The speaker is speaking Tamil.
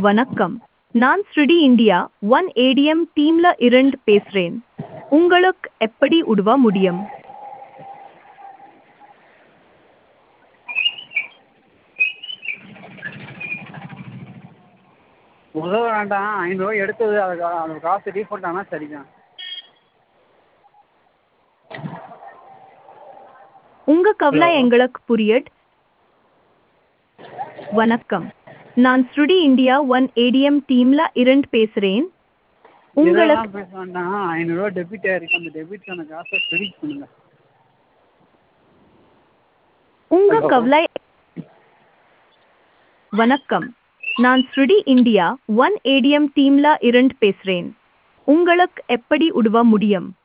வணக்கம் நான் ஸ்ருடி இந்தியா ஒன் ஏடிஎம் டீம்ல இருந்து பேசுறேன் உங்களுக்கு எப்படி உதவ முடியும் உதவ வேண்டாம் ஐநூறுரூவா எடுத்தது அது கா அந்த காசு ரீஃபண்ட் ஆனால் சரிதான் உங்க கவலை Hello. எங்களுக்கு புரியுது வணக்கம் நான் ஸ்ருடி இந்தியா ஒன் ஏடிஎம் டீம்ல இருந்து பேசுறேன் உங்களுக்கு இதெல்லாம் பேச வேண்டாம் ஐநூறுரூவா டெபிட் ஆயிருக்கு அந்த டெபிட்கான காசை கிரெடிட் பண்ணுங்க உங்க Hello. கவலை வணக்கம் நான் ஸ்ருடி இந்தியா ஒன் ஏடிஎம் டீம்ல இருந்து பேசுறேன் உங்களுக்கு எப்படி உதவ முடியும்